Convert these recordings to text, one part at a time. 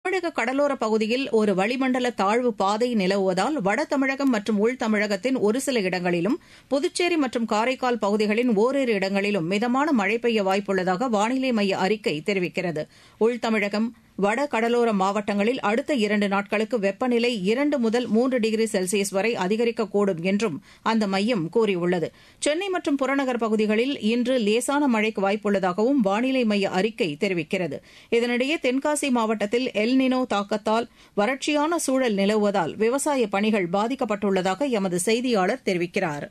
தமிழக கடலோர பகுதியில் ஒரு வளிமண்டல தாழ்வு பாதை நிலவுவதால் வட தமிழகம் மற்றும் உள் தமிழகத்தின் ஒரு சில இடங்களிலும் புதுச்சேரி மற்றும் காரைக்கால் பகுதிகளின் ஓரிரு இடங்களிலும் மிதமான மழை பெய்ய வாய்ப்புள்ளதாக வானிலை மைய அறிக்கை தெரிவிக்கிறது உள் தமிழகம் வட கடலோர மாவட்டங்களில் அடுத்த இரண்டு நாட்களுக்கு வெப்பநிலை இரண்டு முதல் மூன்று டிகிரி செல்சியஸ் வரை அதிகரிக்கக்கூடும் என்றும் அந்த மையம் கூறியுள்ளது சென்னை மற்றும் புறநகர் பகுதிகளில் இன்று லேசான மழைக்கு வாய்ப்புள்ளதாகவும் வானிலை மைய அறிக்கை தெரிவிக்கிறது இதனிடையே தென்காசி மாவட்டத்தில் எல்னினோ தாக்கத்தால் வறட்சியான சூழல் நிலவுவதால் விவசாய பணிகள் பாதிக்கப்பட்டுள்ளதாக எமது செய்தியாளர் தெரிவிக்கிறார்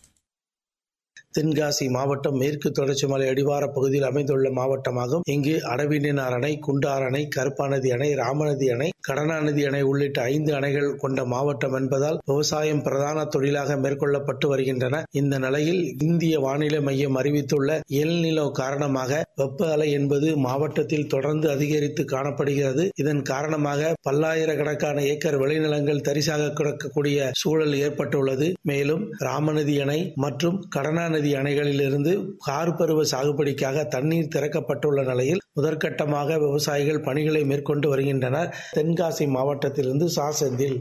தென்காசி மாவட்டம் மேற்கு தொடர்ச்சி மலை அடிவார பகுதியில் அமைந்துள்ள மாவட்டமாகும் இங்கு அடவினார் அணை குண்டார் அணை கருப்பாநதி அணை ராமநதி அணை கடனாநதி அணை உள்ளிட்ட ஐந்து அணைகள் கொண்ட மாவட்டம் என்பதால் விவசாயம் பிரதான தொழிலாக மேற்கொள்ளப்பட்டு வருகின்றன இந்த நிலையில் இந்திய வானிலை மையம் அறிவித்துள்ள எல் நிலோ காரணமாக வெப்ப அலை என்பது மாவட்டத்தில் தொடர்ந்து அதிகரித்து காணப்படுகிறது இதன் காரணமாக பல்லாயிரக்கணக்கான ஏக்கர் விளைநிலங்கள் தரிசாக கிடக்கக்கூடிய சூழல் ஏற்பட்டுள்ளது மேலும் ராமநதி அணை மற்றும் கடனாநதி நதி அணைகளிலிருந்து கார்பருவ சாகுபடிக்காக தண்ணீர் திறக்கப்பட்டுள்ள நிலையில் முதற்கட்டமாக விவசாயிகள் பணிகளை மேற்கொண்டு வருகின்றனர் தென்காசி மாவட்டத்திலிருந்து சா செந்தில்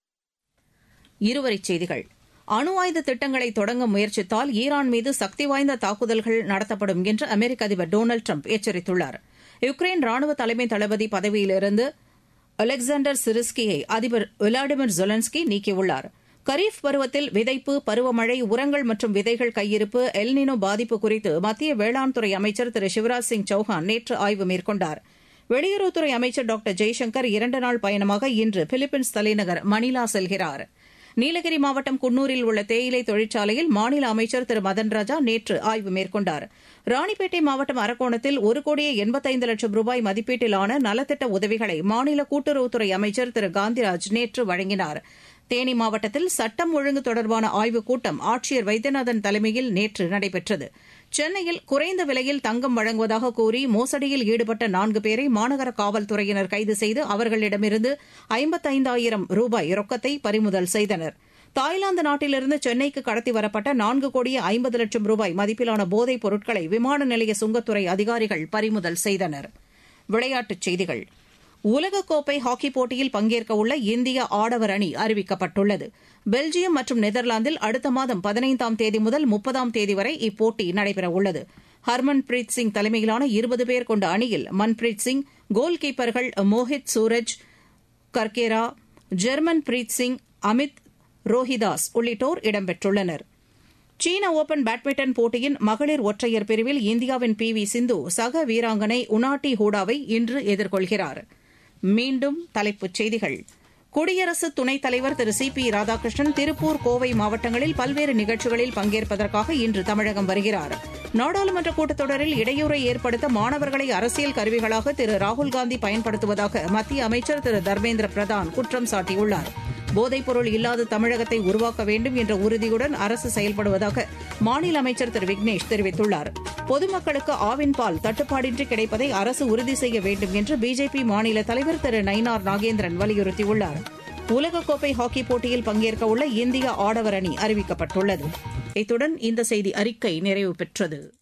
இருவரிச் செய்திகள் அணு ஆயுத திட்டங்களை தொடங்க முயற்சித்தால் ஈரான் மீது சக்தி வாய்ந்த தாக்குதல்கள் நடத்தப்படும் என்று அமெரிக்க அதிபர் டொனால்டு ட்ரம்ப் எச்சரித்துள்ளார் யுக்ரைன் ராணுவ தலைமை தளபதி பதவியிலிருந்து அலெக்சாண்டர் சிரிஸ்கியை அதிபர் விளாடிமிர் ஜொலன்ஸ்கி நீக்கியுள்ளார் கரீஃப் பருவத்தில் விதைப்பு பருவமழை உரங்கள் மற்றும் விதைகள் கையிருப்பு எல்னினோ பாதிப்பு குறித்து மத்திய வேளாண் துறை அமைச்சர் திரு சிவராஜ் சிங் சௌஹான் நேற்று ஆய்வு மேற்கொண்டார் வெளியுறவுத்துறை அமைச்சர் டாக்டர் ஜெய்சங்கர் இரண்டு நாள் பயணமாக இன்று பிலிப்பைன்ஸ் தலைநகர் மணிலா செல்கிறார் நீலகிரி மாவட்டம் குன்னூரில் உள்ள தேயிலை தொழிற்சாலையில் மாநில அமைச்சர் திரு மதன் ராஜா நேற்று ஆய்வு மேற்கொண்டார் ராணிப்பேட்டை மாவட்டம் அரக்கோணத்தில் ஒரு கோடியே எண்பத்தைந்து லட்சம் ரூபாய் மதிப்பீட்டிலான நலத்திட்ட உதவிகளை மாநில கூட்டுறவுத்துறை அமைச்சர் திரு காந்திராஜ் நேற்று வழங்கினார் தேனி மாவட்டத்தில் சட்டம் ஒழுங்கு தொடர்பான ஆய்வுக் கூட்டம் ஆட்சியர் வைத்தியநாதன் தலைமையில் நேற்று நடைபெற்றது சென்னையில் குறைந்த விலையில் தங்கம் வழங்குவதாக கூறி மோசடியில் ஈடுபட்ட நான்கு பேரை மாநகர காவல்துறையினர் கைது செய்து அவர்களிடமிருந்து ஐம்பத்தைந்தாயிரம் ரூபாய் ரொக்கத்தை பறிமுதல் செய்தனர் தாய்லாந்து நாட்டிலிருந்து சென்னைக்கு கடத்தி வரப்பட்ட நான்கு கோடியே ஐம்பது லட்சம் ரூபாய் மதிப்பிலான போதைப் பொருட்களை விமான நிலைய சுங்கத்துறை அதிகாரிகள் பறிமுதல் செய்தனர் விளையாட்டுச் செய்திகள் உலகக்கோப்பை ஹாக்கிப் போட்டியில் பங்கேற்க உள்ள இந்திய ஆடவர் அணி அறிவிக்கப்பட்டுள்ளது பெல்ஜியம் மற்றும் நெதர்லாந்தில் அடுத்த மாதம் பதினைந்தாம் தேதி முதல் முப்பதாம் தேதி வரை இப்போட்டி நடைபெறவுள்ளது ஹர்மன் பிரீத் சிங் தலைமையிலான இருபது பேர் கொண்ட அணியில் மன்பிரீத் சிங் கோல் கீப்பர்கள் மோஹித் சூரஜ் கர்கேரா ஜெர்மன் பிரீத் சிங் அமித் ரோஹிதாஸ் உள்ளிட்டோர் இடம்பெற்றுள்ளனர் சீன ஓபன் பேட்மிண்டன் போட்டியின் மகளிர் ஒற்றையர் பிரிவில் இந்தியாவின் பி வி சிந்து சக வீராங்கனை உனாட்டி ஹூடாவை இன்று எதிர்கொள்கிறார் மீண்டும் தலைப்புச் செய்திகள் குடியரசு துணைத் தலைவர் திரு சி பி ராதாகிருஷ்ணன் திருப்பூர் கோவை மாவட்டங்களில் பல்வேறு நிகழ்ச்சிகளில் பங்கேற்பதற்காக இன்று தமிழகம் வருகிறார் நாடாளுமன்ற கூட்டத்தொடரில் இடையூறை ஏற்படுத்த மாணவர்களை அரசியல் கருவிகளாக திரு ராகுல்காந்தி பயன்படுத்துவதாக மத்திய அமைச்சர் திரு தர்மேந்திர பிரதான் குற்றம் சாட்டியுள்ளார் போதைப்பொருள் இல்லாத தமிழகத்தை உருவாக்க வேண்டும் என்ற உறுதியுடன் அரசு செயல்படுவதாக மாநில அமைச்சர் திரு விக்னேஷ் தெரிவித்துள்ளார் பொதுமக்களுக்கு ஆவின் பால் தட்டுப்பாடின்றி கிடைப்பதை அரசு உறுதி செய்ய வேண்டும் என்று பிஜேபி மாநில தலைவர் திரு நயினார் நாகேந்திரன் வலியுறுத்தியுள்ளார் உலகக்கோப்பை ஹாக்கி போட்டியில் பங்கேற்க உள்ள இந்திய ஆடவர் அணி அறிவிக்கப்பட்டுள்ளது இத்துடன் இந்த செய்தி அறிக்கை நிறைவு பெற்றது